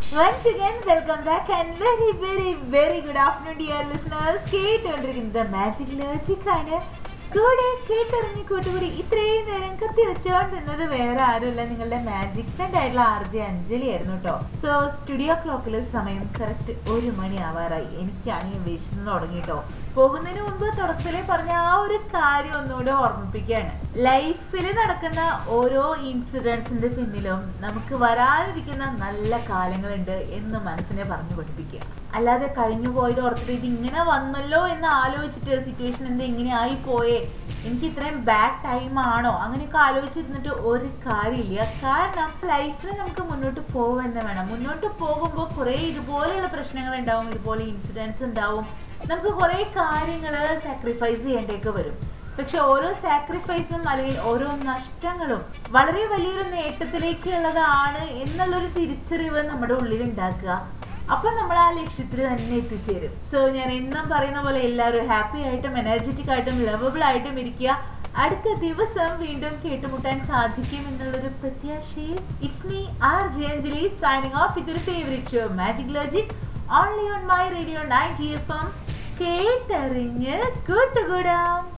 Once again, welcome back and very, very, very good afternoon, dear listeners. കേട്ടുകൊണ്ടിരിക്കുന്നത് magic logic ആണ് കൂടെ കേട്ടറിഞ്ഞ് കൂട്ടുകൂടി ഇത്രയും നേരം കത്തി വെച്ചുകൊണ്ടിരുന്നത് വേറെ ആരുമില്ല നിങ്ങളുടെ മാജിക് ഫ്രണ്ട് ആയിട്ടുള്ള ആർ ജെ അഞ്ജലി ആയിരുന്നു കേട്ടോ സോ സ്റ്റുഡിയോ ക്ലോക്കിൽ സമയം കറക്റ്റ് ഒരു മണി ആവാറായി എനിക്കാണെങ്കിൽ വിശന്ന് തുടങ്ങിട്ടോ പോകുന്നതിന് മുമ്പ് തുടക്കത്തിലെ പറഞ്ഞ ആ ഒരു കാര്യം ഒന്നുകൂടെ ഓർമ്മിപ്പിക്കുകയാണ് ലൈഫിൽ നടക്കുന്ന ഓരോ ഇൻസിഡൻസിന്റെ പിന്നിലും നമുക്ക് വരാനിരിക്കുന്ന നല്ല കാലങ്ങളുണ്ട് എന്ന് മനസ്സിനെ പറഞ്ഞു പഠിപ്പിക്കുക അല്ലാതെ കഴിഞ്ഞു പോയത് ഓർത്തിട്ട് ഇത് ഇങ്ങനെ വന്നല്ലോ എന്ന് ആലോചിച്ചിട്ട് സിറ്റുവേഷൻ എന്താ ഇങ്ങനെ ആയി പോയേ എനിക്ക് ഇത്രയും ബാഡ് ടൈം ആണോ അങ്ങനെയൊക്കെ ആലോചിച്ചിരുന്നിട്ട് ഒരു കാര്യമില്ല കാരണം ലൈഫിൽ നമുക്ക് മുന്നോട്ട് പോകുക തന്നെ വേണം മുന്നോട്ട് പോകുമ്പോൾ കുറേ ഇതുപോലെയുള്ള പ്രശ്നങ്ങൾ ഉണ്ടാവും ഇതുപോലെ ഇൻസിഡൻസ് ഉണ്ടാവും നമുക്ക് കുറേ കാര്യങ്ങൾ സാക്രിഫൈസ് ചെയ്യേണ്ടതൊക്കെ വരും പക്ഷെ ഓരോ സാക്രിഫൈസും അല്ലെങ്കിൽ ഓരോ നഷ്ടങ്ങളും വളരെ വലിയൊരു നേട്ടത്തിലേക്കുള്ളതാണ് എന്നുള്ളൊരു തിരിച്ചറിവ് നമ്മുടെ ഉള്ളിൽ ഉണ്ടാക്കുക അപ്പൊ നമ്മൾ ആ ലക്ഷ്യത്തിൽ തന്നെ എത്തിച്ചേരും സോ ഞാൻ എന്നും പറയുന്ന പോലെ എല്ലാവരും ഹാപ്പി ആയിട്ടും എനർജറ്റിക് ആയിട്ടും ലവബിൾ ആയിട്ടും ഇരിക്കുക അടുത്ത ദിവസം വീണ്ടും കേട്ടുമുട്ടാൻ സാധിക്കും എന്നുള്ളൊരു പ്രത്യാശയിൽ it's me R J Anjali signing off ഇതൊരു favourite show magic logic only on my radio ninety F M കേട്ടറിഞ്ഞ് കൂട്ടുകൂടാം